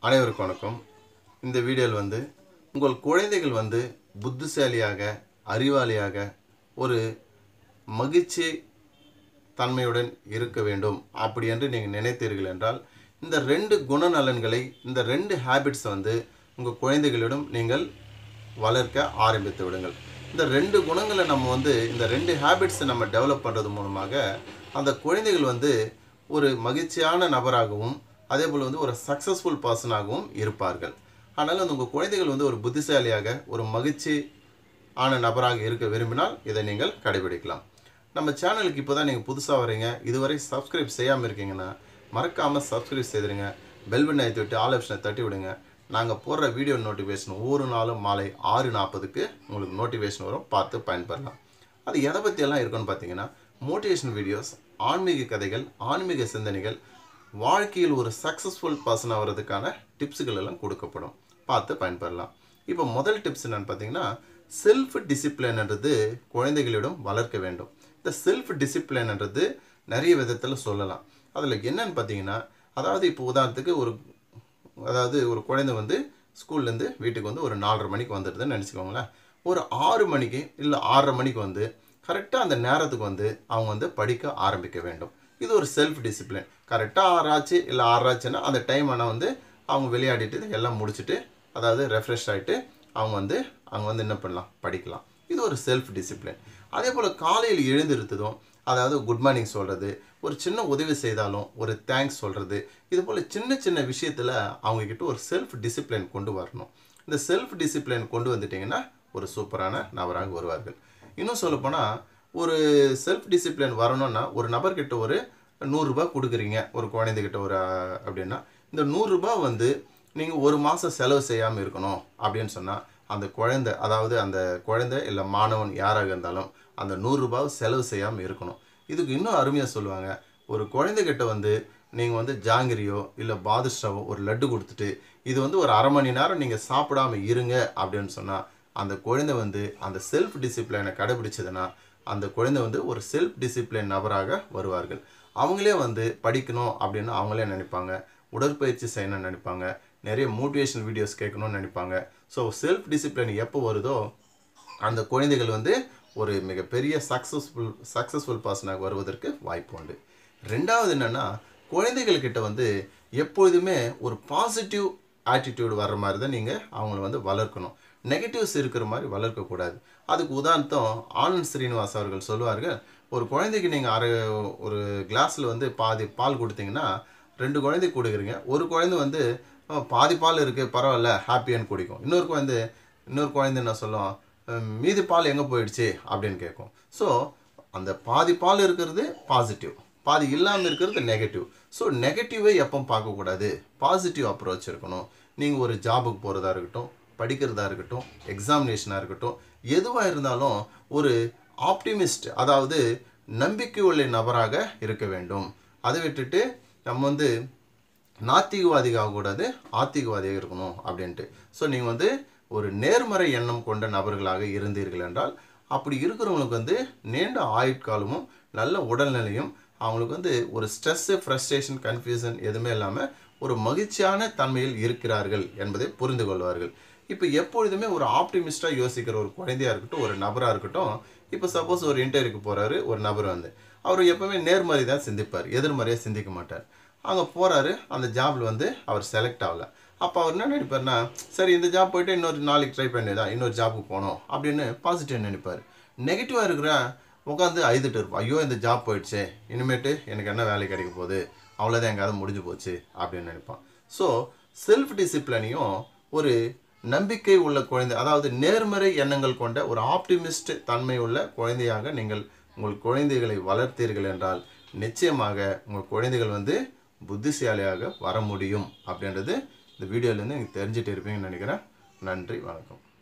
அனைவருக்கும் வணக்கம் இந்த வீடியோவில் வந்து உங்கள் குழந்தைகள் வந்து புத்திசாலியாக அறிவாளியாக ஒரு மகிழ்ச்சி தன்மையுடன் இருக்க வேண்டும் அப்படி என்று நீங்கள் நினைத்தீர்கள் என்றால் இந்த ரெண்டு குணநலன்களை இந்த ரெண்டு ஹேபிட்ஸ் வந்து உங்கள் குழந்தைகளிடம் நீங்கள் வளர்க்க ஆரம்பித்து விடுங்கள் இந்த ரெண்டு குணங்களை நம்ம வந்து இந்த ரெண்டு ஹேபிட்ஸை நம்ம டெவலப் பண்ணுறது மூலமாக அந்த குழந்தைகள் வந்து ஒரு மகிழ்ச்சியான நபராகவும் அதே போல் வந்து ஒரு சக்ஸஸ்ஃபுல் பர்சனாகவும் இருப்பார்கள் அதனால் வந்து உங்கள் குழந்தைகள் வந்து ஒரு புத்திசாலியாக ஒரு மகிழ்ச்சி ஆன நபராக இருக்க விரும்பினால் இதை நீங்கள் கடைபிடிக்கலாம் நம்ம சேனலுக்கு இப்போ தான் நீங்கள் புதுசாக வரீங்க இதுவரை சப்ஸ்கிரைப் செய்யாமல் இருக்கீங்கன்னா மறக்காமல் சப்ஸ்கிரைப் செய்திருங்க பெல் பட்டன் அழுத்தி விட்டு ஆல் ஆப்ஷனை தட்டி விடுங்க நாங்கள் போடுற வீடியோ நோட்டிஃபிகேஷன் ஒவ்வொரு நாளும் மாலை ஆறு நாற்பதுக்கு உங்களுக்கு நோட்டிஃபிகேஷன் வரும் பார்த்து பயன்பெறலாம் அது எதை பற்றியெல்லாம் இருக்குன்னு பார்த்தீங்கன்னா மோட்டிவேஷன் வீடியோஸ் ஆன்மீக கதைகள் ஆன்மீக சிந்தனைகள் வாழ்க்கையில் ஒரு சக்ஸஸ்ஃபுல் பர்சன் ஆகிறதுக்கான டிப்ஸுகள் எல்லாம் கொடுக்கப்படும் பார்த்து பயன்பெறலாம் இப்போ முதல் டிப்ஸ் என்னன்னு பார்த்தீங்கன்னா செல்ஃப் டிசிப்ளின்ன்றது குழந்தைகளிடம் வளர்க்க வேண்டும் இந்த செல்ஃப் டிசிப்ளின்ன்றது நிறைய விதத்தில் சொல்லலாம் அதில் என்னன்னு பார்த்தீங்கன்னா அதாவது இப்போ உதாரணத்துக்கு ஒரு அதாவது ஒரு குழந்தை வந்து ஸ்கூல்லேருந்து வீட்டுக்கு வந்து ஒரு நாலரை மணிக்கு வந்துடுதுன்னு நினச்சிக்கோங்களேன் ஒரு ஆறு மணிக்கு இல்லை ஆறரை மணிக்கு வந்து கரெக்டாக அந்த நேரத்துக்கு வந்து அவங்க வந்து படிக்க ஆரம்பிக்க வேண்டும் இது ஒரு செல்ஃப் டிசிப்ளின் கரெக்டாக ஆறாச்சு இல்லை ஆறாச்சுன்னா அந்த டைம் ஆனால் வந்து அவங்க விளையாடிட்டு எல்லாம் முடிச்சுட்டு அதாவது ரெஃப்ரெஷ் ஆகிட்டு அவங்க வந்து அவங்க வந்து என்ன பண்ணலாம் படிக்கலாம் இது ஒரு செல்ஃப் டிசிப்ளின் அதே போல் காலையில் எழுந்திருத்ததும் அதாவது குட் மார்னிங் சொல்கிறது ஒரு சின்ன உதவி செய்தாலும் ஒரு தேங்க்ஸ் சொல்கிறது இது போல் சின்ன சின்ன விஷயத்தில் அவங்கக்கிட்ட ஒரு செல்ஃப் டிசிப்ளின் கொண்டு வரணும் இந்த செல்ஃப் டிசிப்ளின் கொண்டு வந்துட்டிங்கன்னா ஒரு சூப்பரான நபராக வருவார்கள் இன்னும் சொல்லப்போனால் ஒரு செல்ஃப் டிசிப்ளின் வரணும்னா ஒரு நபர்கிட்ட ஒரு நூறுரூபா கொடுக்குறீங்க ஒரு குழந்தைகிட்ட ஒரு அஹ், அப்படின்னா இந்த நூறுரூபா வந்து நீங்கள் ஒரு மாதம் செலவு செய்யாமல் இருக்கணும் அப்படின்னு சொன்னால் அந்த குழந்தை அதாவது அந்த குழந்தை இல்லை மாணவன் யாராக இருந்தாலும் அந்த நூறுரூபாவை செலவு செய்யாமல் இருக்கணும் இதுக்கு இன்னும் அருமையாக சொல்லுவாங்க ஒரு குழந்தைகிட்ட வந்து நீங்கள் வந்து ஜாங்கிரியோ இல்லை பாதுஷாவோ ஒரு லட்டு கொடுத்துட்டு இது வந்து ஒரு அரை மணி நேரம் நீங்கள் சாப்பிடாம இருங்க அப்படின்னு சொன்னால் அந்த குழந்தை வந்து அந்த செல்ஃப் டிசிப்ளினை கடைபிடிச்சதுன்னா அந்த குழந்தை வந்து ஒரு செல்ஃப் டிசிப்ளின் நபராக வருவார்கள் அவங்களே வந்து படிக்கணும் அப்படின்னு அவங்களே நினைப்பாங்க உடற்பயிற்சி செய்யணும்னு நினைப்பாங்க நிறைய மோட்டிவேஷன் வீடியோஸ் கேட்கணும்னு நினைப்பாங்க ஸோ செல்ஃப் டிசிப்ளின் எப்போ வருதோ அந்த குழந்தைகள் வந்து ஒரு மிகப்பெரிய சக்ஸஸ்ஃபுல் சக்ஸஸ்ஃபுல் பர்சனாக வருவதற்கு வாய்ப்பு உண்டு ரெண்டாவது என்னென்னா குழந்தைகள்கிட்ட வந்து எப்பொழுதுமே ஒரு பாசிட்டிவ் ஆட்டிடியூட் வர்ற மாதிரி தான் நீங்கள் அவங்கள வந்து வளர்க்கணும் நெகட்டிவ்ஸ் இருக்கிற மாதிரி வளர்க்கக்கூடாது அதுக்கு உதாரணம் ஆனந்த் ஸ்ரீனிவாஸ் அவர்கள் சொல்லுவார்கள் ஒரு குழந்தைக்கு நீங்கள் அரை ஒரு கிளாஸில் வந்து பாதி பால் கொடுத்தீங்கன்னா ரெண்டு குழந்தை கொடுக்குறீங்க ஒரு குழந்தை வந்து "அஹ், பாதி பால் இருக்குது பரவாயில்ல ஹாப்பியான்னு குடிக்கும் இன்னொரு குழந்தை இன்னொரு குழந்தை என்ன சொல்லும் "அஹ், மீதி பால் எங்கே போயிடுச்சு அப்படின்னு கேட்கும் ஸோ அந்த பாதி பால் இருக்கிறது பாசிட்டிவ் பாதி இல்லாமல் இருக்கிறது நெகட்டிவ் ஸோ நெகட்டிவை எப்போ பார்க்கக்கூடாது பாசிட்டிவ் அப்ரோச் இருக்கணும் நீங்கள் ஒரு ஜாபுக்கு போகிறதா இருக்கட்டும் படிக்கிறதா இருக்கட்டும் எக்ஸாமினேஷனாக இருக்கட்டும் எதுவாக இருந்தாலும் ஒரு ஆப்டிமிஸ்ட் அதாவது நம்பிக்கை உள்ள நபராக இருக்க வேண்டும் அதை விட்டுட்டு நம்ம வந்து நாத்திகவாதிக ஆகக்கூடாது ஆத்திகவாதியாக இருக்கணும் அப்படின்ட்டு ஸோ நீங்கள் வந்து ஒரு நேர்மறை எண்ணம் கொண்ட நபர்களாக இருந்தீர்கள் என்றால் அப்படி இருக்கிறவங்களுக்கு வந்து நீண்ட ஆயுட்காலமும் நல்ல உடல்நிலையும் அவங்களுக்கு வந்து ஒரு ஸ்ட்ரெஸ்ஸு ஃப்ரஸ்ட்ரேஷன் கன்ஃபியூஷன் எதுவுமே இல்லாமல் ஒரு மகிழ்ச்சியான தன்மையில் இருக்கிறார்கள் என்பதை புரிந்து கொள்வார்கள் இப்போ எப்பொழுதுமே ஒரு ஆப்டிமிஸ்டாக யோசிக்கிற ஒரு குழந்தையா இருக்கட்டும் ஒரு நபராக இருக்கட்டும் இப்போ சப்போஸ் ஒரு இன்டர்வியூக்கு போகிறாரு ஒரு நபர் வந்து அவர் எப்பவுமே நேர்மறை தான் சிந்திப்பார் எதிர்மறையாக சிந்திக்க மாட்டார் அங்கே போகிறாரு அந்த ஜாபில் வந்து அவர் செலக்ட் ஆகல அப்போ அவர் என்ன நினைப்பார்னா சரி இந்த ஜாப் போயிட்டு இன்னொரு நாளைக்கு ட்ரை பண்ணிதான் இன்னொரு ஜாபுக்கு போகணும் அப்படின்னு பாசிட்டிவ் நினைப்பார் நெகட்டிவாக இருக்கிற உட்காந்து அழுதுட்டு இருப்போம் ஐயோ இந்த ஜாப் போயிடுச்சே இனிமேட்டு எனக்கு என்ன வேலை கிடைக்க போகுது அவ்வளோதான் எங்கேயாவது முடிஞ்சு போச்சு அப்படின்னு நினைப்பான் ஸோ செல்ஃப் டிசிப்ளினையும் ஒரு நம்பிக்கை உள்ள குழந்தை அதாவது நேர்மறை எண்ணங்கள் கொண்ட ஒரு ஆப்டிமிஸ்ட் தன்மை உள்ள குழந்தையாக நீங்கள் உங்கள் குழந்தைகளை வளர்த்தீர்கள் என்றால் நிச்சயமாக உங்கள் குழந்தைகள் வந்து புத்திசாலியாக வர முடியும் அப்படின்றது இந்த வீடியோலேருந்து நீங்கள் தெரிஞ்சுட்டு இருப்பீங்கன்னு நினைக்கிறேன் நன்றி வணக்கம்